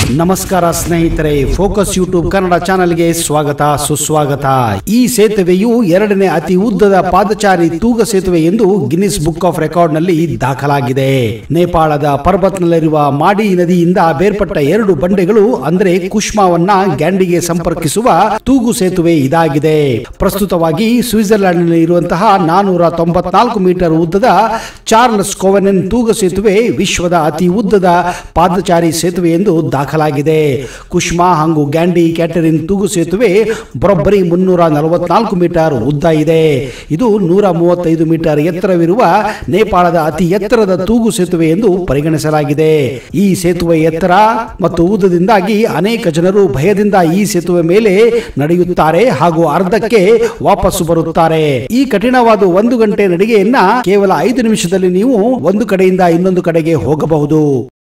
ನಮಸ್ಕಾರ ಸ್ನೇಹಿತರೆ focus YouTube Kannada ಚಾನೆಲ್ಗೆ ಸ್ವಾಗತ ಸುಸ್ವಾಗತ ಈ ಸೇತುವೆಯು ಎರಡನೇ ಅತಿ ಉದ್ದದ ಪಾದಚಾರಿ ತೂಗ ಸೇತುವೆ ಎಂದು ಗಿನ್ನಿಸ್ ಬುಕ್ ಆಫ್ ರೆಕಾರ್ಡ್ ನಲ್ಲಿ ದಾಖಲಾಗಿದೆ ನೇಪಾಳದ ಪರ್ಬತ್ನಲ್ಲಿರುವ ಮಾಡಿ ನದಿಯಿಂದ ಬೇರ್ಪಟ್ಟ ಎರಡು ಬಂಡೆಗಳು ಅಂದ್ರೆ ಕುಷ್ಮಾವನ್ನ ಗ್ಯಾಂಡಿಗೆ ಸಂಪರ್ಕಿಸುವ ತೂಗು ಸೇತುವೆ ಇದಾಗಿದೆ ಪ್ರಸ್ತುತವಾಗಿ ಸ್ವಿಟ್ಜರ್ಲೆಂಡ್ ನಲ್ಲಿ ಇರುವಂತಹ ನಾನೂರ ತೊಂಬತ್ನಾಲ್ಕು ಮೀಟರ್ ಉದ್ದದ ಚಾರ್ಲ್ಸ್ ಕೋವೆನನ್ ತೂಗ ಸೇತುವೆ ವಿಶ್ವದ ಅತಿ ಉದ್ದದ ಪಾದಚಾರಿ ಸೇತುವೆ ಎಂದು ದಾಖಲಾಗಿದೆ ಕುಷ್ಮಾ ಹಾಗೂ ಗ್ಯಾಂಡಿ ಕ್ಯಾಟರಿನ್ ತೂಗು ಸೇತುವೆ ಬರೋಬ್ಬರಿ ಮುನ್ನೂರ ನಲವತ್ನಾಲ್ಕು ಮೀಟರ್ ಉದ್ದ ಇದೆ ಇದು ನೂರ ಮೂವತ್ತೈದು ಮೀಟರ್ ಎತ್ತರವಿರುವ ನೇಪಾಳದ ಅತಿ ಎತ್ತರದ ತೂಗು ಸೇತುವೆ ಎಂದು ಪರಿಗಣಿಸಲಾಗಿದೆ ಈ ಸೇತುವೆ ಎತ್ತರ ಮತ್ತು ಉದ್ದದಿಂದಾಗಿ ಅನೇಕ ಜನರು ಭಯದಿಂದ ಈ ಸೇತುವೆ ಮೇಲೆ ನಡೆಯುತ್ತಾರೆ ಹಾಗೂ ಅರ್ಧಕ್ಕೆ ವಾಪಸ್ಸು ಬರುತ್ತಾರೆ ಈ ಕಠಿಣವಾದ ಒಂದು ಗಂಟೆ ನಡಿಗೆಯನ್ನ ಕೇವಲ ಐದು ನಿಮಿಷದಲ್ಲಿ ನೀವು ಒಂದು ಕಡೆಯಿಂದ ಇನ್ನೊಂದು ಕಡೆಗೆ ಹೋಗಬಹುದು